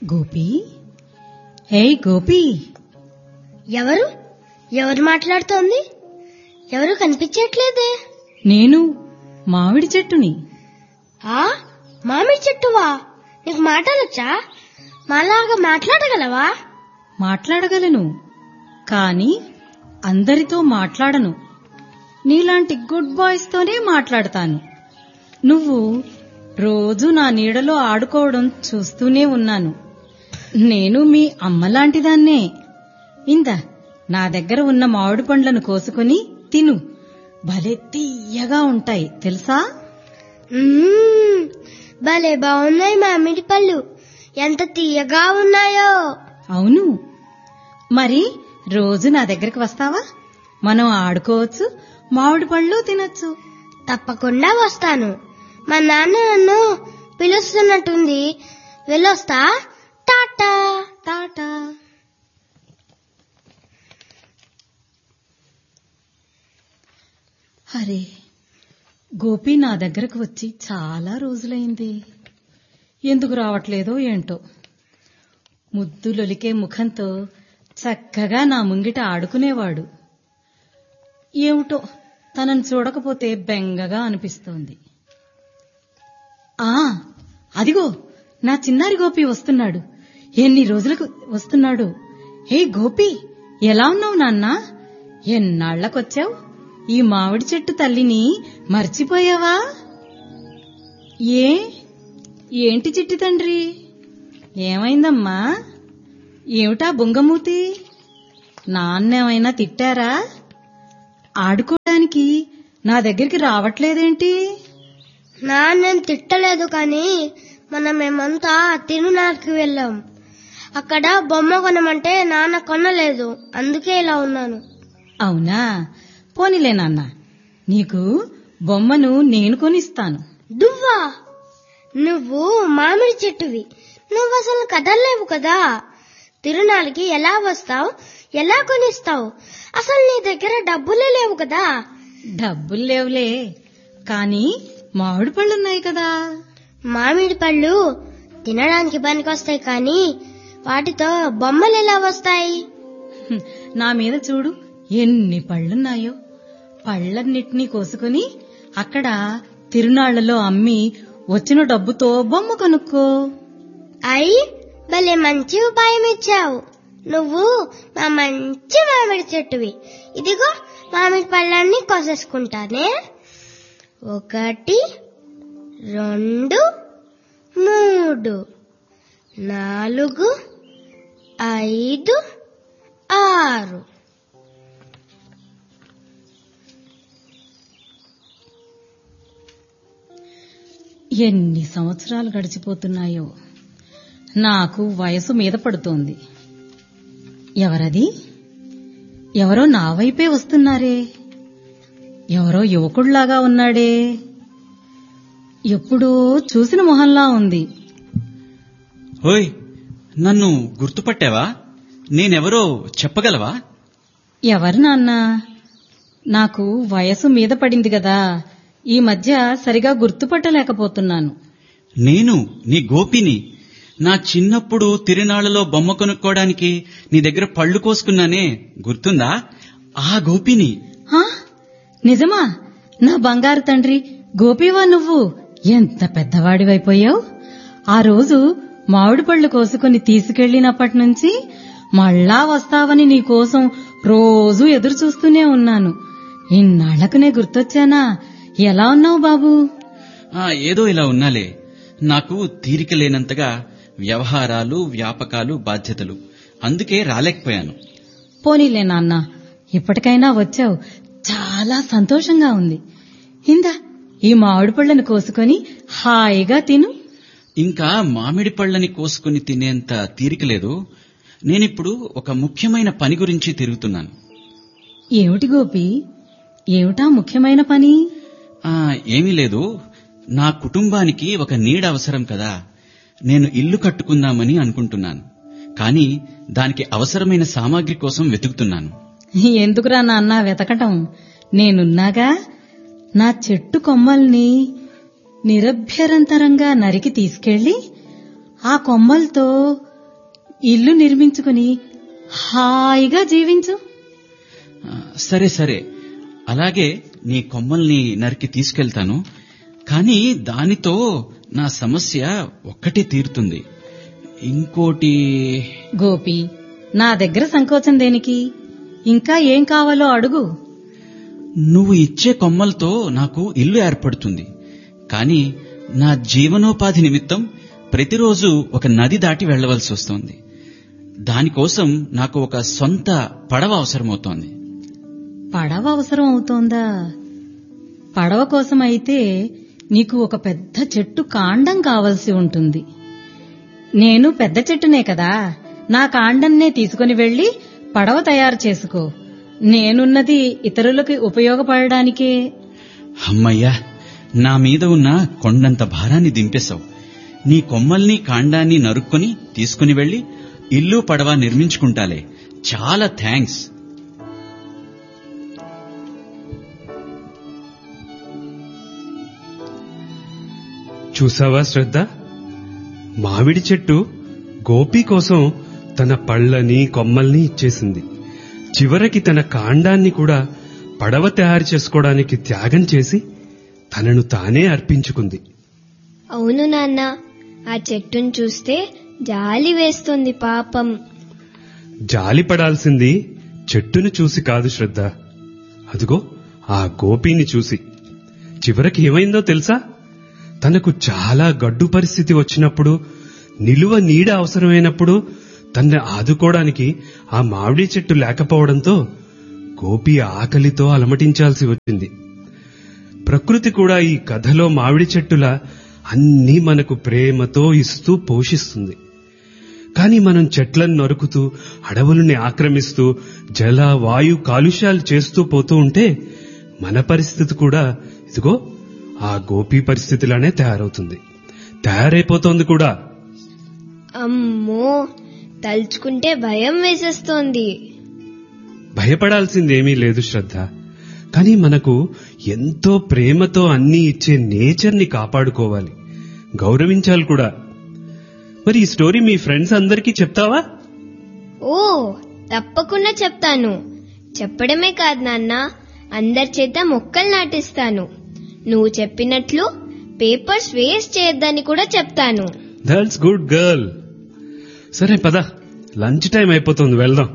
గోపి హే గోపి ఎవరు ఎవరు మాట్లాడుతోంది ఎవరు కనిపించట్లేదే నేను మామిడి చెట్టుని ఆ మామిడి చెట్టువా నీకు మాటలొచ్చా మాలాగా మాట్లాడగలవా మాట్లాడగలను కాని అందరితో మాట్లాడను నీలాంటి గుడ్ బాయ్స్ తోనే మాట్లాడతాను నువ్వు రోజు నా నీడలో ఆడుకోవడం చూస్తూనే ఉన్నాను నేను మీ అమ్మలాంటిదాన్నే ఇందా నా దగ్గర ఉన్న మామిడి పండ్లను కోసుకొని తిను భలే తీయగా ఉంటాయి తెలుసా మ్మ్, భలే బాగున్నాయి మామిడి పళ్ళు ఎంత తీయగా ఉన్నాయో అవును మరి రోజు నా దగ్గరికి వస్తావా మనం ఆడుకోవచ్చు మామిడి పళ్ళు తినొచ్చు తప్పకుండా వస్తాను మా నాన్న నన్ను పిలుస్తున్నట్టుంది వెళ్ళొస్తా టాటా టాటా అరే గోపి నా దగ్గరకు వచ్చి చాలా రోజులైంది ఎందుకు రావట్లేదో ఏంటో ముద్దులొలికే ముఖంతో చక్కగా నా ముంగిట ఆడుకునేవాడు ఏమిటో తనను చూడకపోతే బెంగగా అనిపిస్తోంది ఆ అదిగో నా చిన్నారి గోపి వస్తున్నాడు ఎన్ని రోజులకు వస్తున్నాడు హే గోపి ఎలా ఉన్నావు నాన్నా ఎన్నాళ్లకొచ్చావు ఈ మామిడి చెట్టు తల్లిని మర్చిపోయావా ఏ ఏంటి చిట్టి తండ్రి ఏమైందమ్మా ఏమిటా బొంగమూతి నాన్నేమైనా తిట్టారా ఆడుకోవడానికి నా దగ్గరికి రావట్లేదేంటి నాన్నేం తిట్టలేదు కానీ మనం మేమంతా తిరునాళ్ళకి వెళ్ళాం అక్కడ బొమ్మ కొనమంటే నాన్న కొనలేదు అందుకే ఇలా ఉన్నాను అవునా పోనిలే నాన్న నీకు బొమ్మను నేను కొనిస్తాను దువ్వా నువ్వు మామిడి చెట్టువి నువ్వు అసలు కదలలేవు కదా తిరునాళ్ళకి ఎలా వస్తావు ఎలా కొనిస్తావు అసలు నీ దగ్గర డబ్బులే లేవు కదా డబ్బులు లేవులే కాని మామిడి పళ్ళున్నాయి కదా మామిడి పళ్ళు తినడానికి పనికొస్తాయి కానీ వాటితో బొమ్మలు ఎలా వస్తాయి హ్మ్, నా మీద చూడు ఎన్ని పళ్ళున్నాయో పళ్ళన్నిటినీ కోసుకుని అక్కడ తిరునాళ్లలో అమ్మి వచ్చిన డబ్బుతో బొమ్మ కొనుక్కో అయి భలే మంచి ఉపాయం ఇచ్చావు నువ్వు మా మంచి మామిడి చెట్టువి ఇదిగో మామిడి పళ్ళన్నీ కోసేసుకుంటానే ఒకటి రెండు మూడు నాలుగు ఐదు ఆరు ఎన్ని సంవత్సరాలు గడిచిపోతున్నాయో నాకు వయసు మీద పడుతోంది ఎవరది ఎవరో నా వైపే వస్తున్నారే ఎవరో యువకుళ్లాగా ఉన్నాడే ఎప్పుడో చూసిన మొహంలా ఉంది ఓయ్ నన్ను గుర్తుపట్టావా నేనెవరో చెప్పగలవా ఎవరు నాన్న నాకు వయసు మీద పడింది కదా ఈ మధ్య సరిగా గుర్తుపట్టలేకపోతున్నాను నేను నీ గోపిని నా చిన్నప్పుడు తిరునాళ్లలో బొమ్మ కొనుక్కోవడానికి నీ దగ్గర పళ్ళు కోసుకున్నానే గుర్తుందా ఆ గోపిని హా? నిజమా నా బంగారు తండ్రి గోపీవా నువ్వు ఎంత పెద్దవాడివైపోయావు ఆ రోజు మామిడి పళ్ళు కోసుకుని తీసుకెళ్లినప్పటి నుంచి మళ్ళా వస్తావని నీ కోసం రోజూ ఎదురు చూస్తూనే ఉన్నాను ఇన్నాళ్లకునే గుర్తొచ్చానా ఎలా ఉన్నావు బాబు ఆ ఏదో ఇలా ఉన్నాలే నాకు తీరిక లేనంతగా వ్యవహారాలు వ్యాపకాలు బాధ్యతలు అందుకే రాలేకపోయాను పోనీలే నాన్న ఇప్పటికైనా వచ్చావు చాలా సంతోషంగా ఉంది ఇందా ఈ మామిడి పళ్ళను కోసుకొని హాయిగా తిను ఇంకా మామిడి పళ్ళని కోసుకుని తినేంత తీరిక లేదు నేనిప్పుడు ఒక ముఖ్యమైన పని గురించి తిరుగుతున్నాను ఏమిటి గోపి ఏమిటా ముఖ్యమైన పని ఆ ఏమీ లేదు నా కుటుంబానికి ఒక నీడ అవసరం కదా నేను ఇల్లు కట్టుకుందామని అనుకుంటున్నాను కానీ దానికి అవసరమైన సామాగ్రి కోసం వెతుకుతున్నాను ఎందుకురా నాన్న వెతకటం నేనున్నాగా నా చెట్టు కొమ్మల్ని నిరభ్యరంతరంగా నరికి తీసుకెళ్లి ఆ కొమ్మలతో ఇల్లు నిర్మించుకుని హాయిగా జీవించు ఆ, సరే సరే అలాగే నీ కొమ్మల్ని నరికి తీసుకెళ్తాను కానీ దానితో నా సమస్య ఒక్కటే తీరుతుంది ఇంకోటి గోపి నా దగ్గర సంకోచం దేనికి ఇంకా ఏం కావాలో అడుగు నువ్వు ఇచ్చే కొమ్మలతో నాకు ఇల్లు ఏర్పడుతుంది కానీ నా జీవనోపాధి నిమిత్తం ప్రతిరోజు ఒక నది దాటి వెళ్లవలసి వస్తోంది దానికోసం నాకు ఒక సొంత పడవ అవసరమవుతోంది పడవ అవసరం అవుతోందా పడవ కోసం అయితే నీకు ఒక పెద్ద చెట్టు కాండం కావలసి ఉంటుంది నేను పెద్ద చెట్టునే కదా నా కాండంనే తీసుకుని వెళ్లి పడవ తయారు చేసుకో నేనున్నది ఇతరులకు ఉపయోగపడడానికే అమ్మయ్యా నా మీద ఉన్న కొండంత భారాన్ని దింపేశావు నీ కొమ్మల్ని కాండాన్ని నరుక్కొని తీసుకుని వెళ్లి ఇల్లు పడవ నిర్మించుకుంటాలే చాలా థ్యాంక్స్ చూసావా శ్రద్ధ మామిడి చెట్టు గోపి కోసం తన పళ్ళని కొమ్మల్ని ఇచ్చేసింది చివరికి తన కాండాన్ని కూడా పడవ తయారు చేసుకోవడానికి త్యాగం చేసి తనను తానే అర్పించుకుంది అవును నాన్న ఆ చెట్టును చూస్తే జాలి వేస్తుంది పాపం జాలి పడాల్సింది చెట్టును చూసి కాదు శ్రద్ధ అదిగో ఆ గోపిని చూసి చివరికి ఏమైందో తెలుసా తనకు చాలా గడ్డు పరిస్థితి వచ్చినప్పుడు నిలువ నీడ అవసరమైనప్పుడు తన్ని ఆదుకోవడానికి ఆ మామిడి చెట్టు లేకపోవడంతో గోపి ఆకలితో అలమటించాల్సి వచ్చింది ప్రకృతి కూడా ఈ కథలో మామిడి చెట్టులా అన్నీ మనకు ప్రేమతో ఇస్తూ పోషిస్తుంది కానీ మనం చెట్లను నరుకుతూ అడవులని ఆక్రమిస్తూ జల వాయు కాలుష్యాలు చేస్తూ పోతూ ఉంటే మన పరిస్థితి కూడా ఇదిగో ఆ గోపి పరిస్థితిలానే తయారవుతుంది తయారైపోతోంది కూడా అమ్మో తలుచుకుంటే భయం వేసేస్తోంది భయపడాల్సిందేమీ లేదు శ్రద్ధ కానీ మనకు ఎంతో ప్రేమతో అన్నీ ఇచ్చే నేచర్ని కాపాడుకోవాలి గౌరవించాలి కూడా మరి ఈ స్టోరీ మీ ఫ్రెండ్స్ అందరికీ చెప్తావా ఓ తప్పకుండా చెప్తాను చెప్పడమే కాదు నాన్న అందరి చేత మొక్కలు నాటిస్తాను నువ్వు చెప్పినట్లు పేపర్స్ వేస్ట్ చేయొద్దని కూడా చెప్తాను దట్స్ గుడ్ గర్ల్ సరే పద లంచ్ టైం అయిపోతుంది వెళ్దాం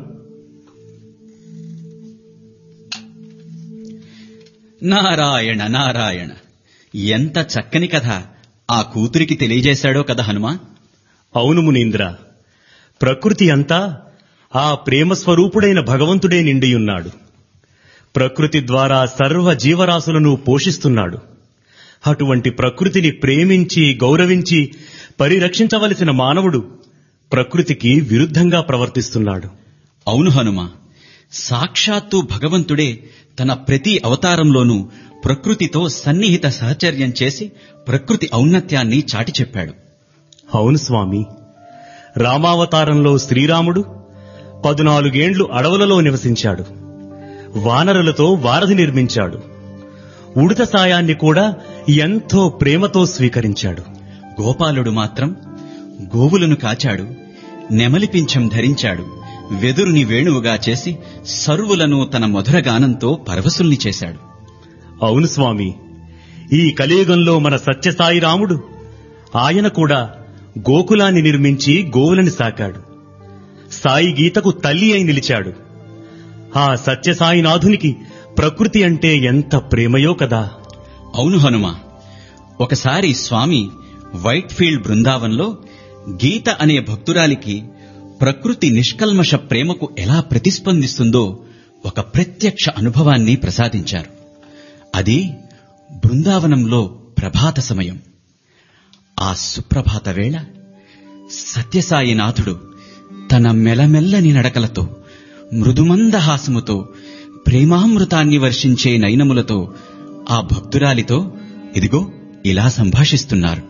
నారాయణ నారాయణ ఎంత చక్కని కథ ఆ కూతురికి తెలియజేశాడో కదా హనుమా అవును మునీంద్ర ప్రకృతి అంతా ఆ ప్రేమ స్వరూపుడైన భగవంతుడే నిండియున్నాడు ప్రకృతి ద్వారా సర్వ జీవరాశులను పోషిస్తున్నాడు అటువంటి ప్రకృతిని ప్రేమించి గౌరవించి పరిరక్షించవలసిన మానవుడు ప్రకృతికి విరుద్ధంగా ప్రవర్తిస్తున్నాడు అవును హనుమ సాక్షాత్తు భగవంతుడే తన ప్రతి అవతారంలోనూ ప్రకృతితో సన్నిహిత సహచర్యం చేసి ప్రకృతి ఔన్నత్యాన్ని చాటి చెప్పాడు అవును స్వామి రామావతారంలో శ్రీరాముడు పదునాలుగేండ్లు అడవులలో నివసించాడు వానరులతో వారధి నిర్మించాడు ఉడత సాయాన్ని కూడా ఎంతో ప్రేమతో స్వీకరించాడు గోపాలుడు మాత్రం గోవులను కాచాడు నెమలి పింఛం ధరించాడు వెదురుని వేణువుగా చేసి సర్వులను తన మధుర గానంతో పరవశుల్ని చేశాడు అవును స్వామి ఈ కలియుగంలో మన సత్యసాయి రాముడు ఆయన కూడా గోకులాన్ని నిర్మించి గోవులని సాకాడు సాయి గీతకు తల్లి అయి నిలిచాడు ఆ సత్యసాయినాథునికి ప్రకృతి అంటే ఎంత ప్రేమయో కదా అవును హనుమ ఒకసారి స్వామి వైట్ ఫీల్డ్ బృందావన్లో గీత అనే భక్తురాలికి ప్రకృతి నిష్కల్మష ప్రేమకు ఎలా ప్రతిస్పందిస్తుందో ఒక ప్రత్యక్ష అనుభవాన్ని ప్రసాదించారు అది బృందావనంలో ప్రభాత సమయం ఆ సుప్రభాత వేళ సత్యసాయినాథుడు తన మెలమెల్లని నడకలతో మృదుమందహాసముతో ప్రేమామృతాన్ని వర్షించే నయనములతో ఆ భక్తురాలితో ఇదిగో ఇలా సంభాషిస్తున్నారు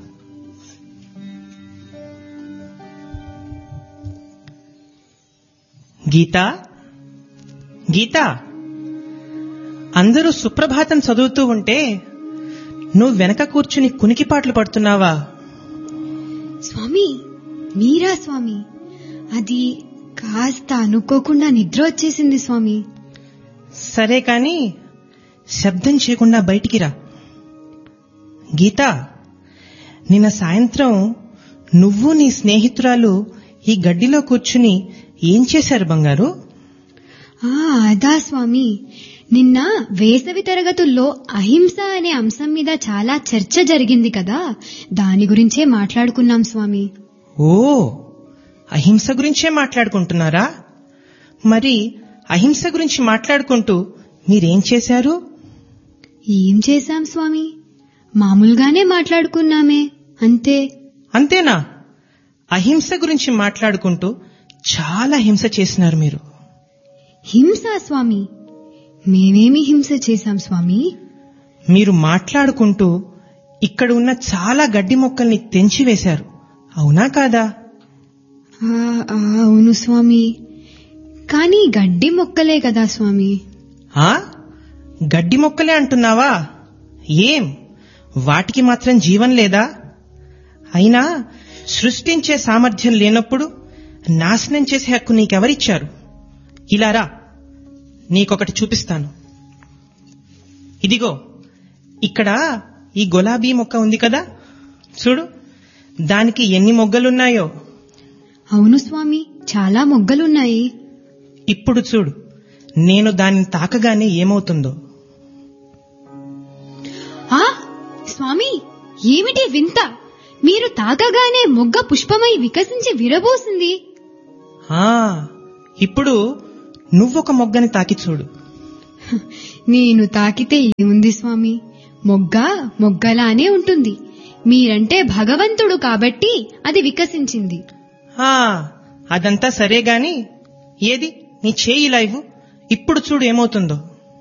గీతా గీతా అందరూ సుప్రభాతం చదువుతూ ఉంటే నువ్వు వెనక కూర్చుని కునికిపాట్లు పడుతున్నావా స్వామి మీరా స్వామి అది కాస్త అనుకోకుండా నిద్ర వచ్చేసింది స్వామి సరే కాని శబ్దం చేయకుండా బయటికి రా గీత నిన్న సాయంత్రం నువ్వు నీ స్నేహితురాలు ఈ గడ్డిలో కూర్చుని ఏం చేశారు బంగారు ఆ అదా స్వామి నిన్న వేసవి తరగతుల్లో అహింస అనే అంశం మీద చాలా చర్చ జరిగింది కదా దాని గురించే మాట్లాడుకున్నాం స్వామి ఓ అహింస గురించే మాట్లాడుకుంటున్నారా మరి అహింస గురించి మాట్లాడుకుంటూ మీరేం చేశారు ఏం చేశాం స్వామి మామూలుగానే మాట్లాడుకున్నామే అంతే అంతేనా అహింస గురించి మాట్లాడుకుంటూ చాలా హింస చేసినారు మీరు హింస స్వామి మేమేమి హింస చేశాం స్వామి మీరు మాట్లాడుకుంటూ ఇక్కడ ఉన్న చాలా గడ్డి మొక్కల్ని తెంచివేశారు అవునా కాదా ఆ, ఆ, అవును స్వామి కానీ గడ్డి మొక్కలే కదా స్వామి ఆ గడ్డి మొక్కలే అంటున్నావా ఏం వాటికి మాత్రం జీవం లేదా అయినా సృష్టించే సామర్థ్యం లేనప్పుడు నాశనం చేసే హక్కు నీకెవరిచ్చారు ఇలా రా నీకొకటి చూపిస్తాను ఇదిగో ఇక్కడ ఈ గులాబీ మొక్క ఉంది కదా చూడు దానికి ఎన్ని మొగ్గలున్నాయో అవును స్వామి చాలా మొగ్గలున్నాయి ఇప్పుడు చూడు నేను దాన్ని తాకగానే ఏమవుతుందో ఆ స్వామి ఏమిటి వింత మీరు తాకగానే మొగ్గ పుష్పమై వికసించి విరబోసింది ఆ ఇప్పుడు నువ్వొక మొగ్గని తాకి చూడు నేను తాకితే ఏముంది స్వామి మొగ్గ మొగ్గలానే ఉంటుంది మీరంటే భగవంతుడు కాబట్టి అది వికసించింది ఆ అదంతా సరే గాని ఏది నీ చేయి ఇలా ఇవ్వు ఇప్పుడు చూడు ఏమవుతుందో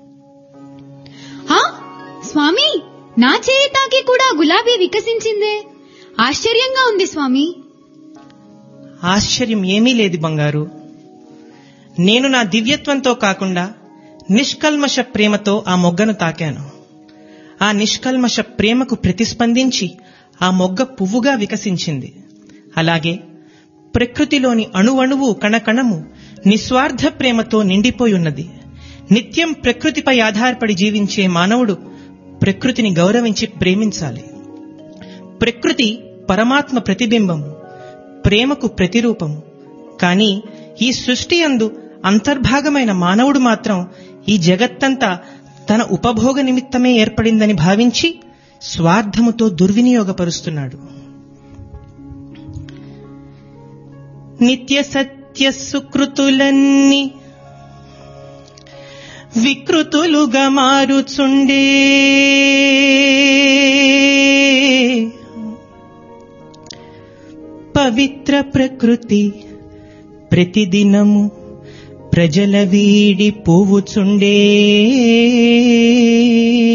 ఆ స్వామి నా చేయి తాకి కూడా గులాబీ వికసించిందే ఆశ్చర్యంగా ఉంది స్వామి ఆశ్చర్యం ఏమీ లేదు బంగారు నేను నా దివ్యత్వంతో కాకుండా నిష్కల్మష ప్రేమతో ఆ మొగ్గను తాకాను ఆ నిష్కల్మష ప్రేమకు ప్రతిస్పందించి ఆ మొగ్గ పువ్వుగా వికసించింది అలాగే ప్రకృతిలోని అణువణువు కణకణము నిస్వార్థ ప్రేమతో నిండిపోయి ఉన్నది నిత్యం ప్రకృతిపై ఆధారపడి జీవించే మానవుడు ప్రకృతిని గౌరవించి ప్రేమించాలి ప్రకృతి పరమాత్మ ప్రతిబింబము ప్రేమకు ప్రతిరూపము కానీ ఈ సృష్టి అందు అంతర్భాగమైన మానవుడు మాత్రం ఈ జగత్తంతా తన ఉపభోగ నిమిత్తమే ఏర్పడిందని భావించి స్వార్థముతో దుర్వినియోగపరుస్తున్నాడు నిత్య సత్య సుకృతులన్నీ వికృతులుగా మారుచుండే పవిత్ర ప్రకృతి ప్రతిదినము ప్రజల వీడి పోవుచుండే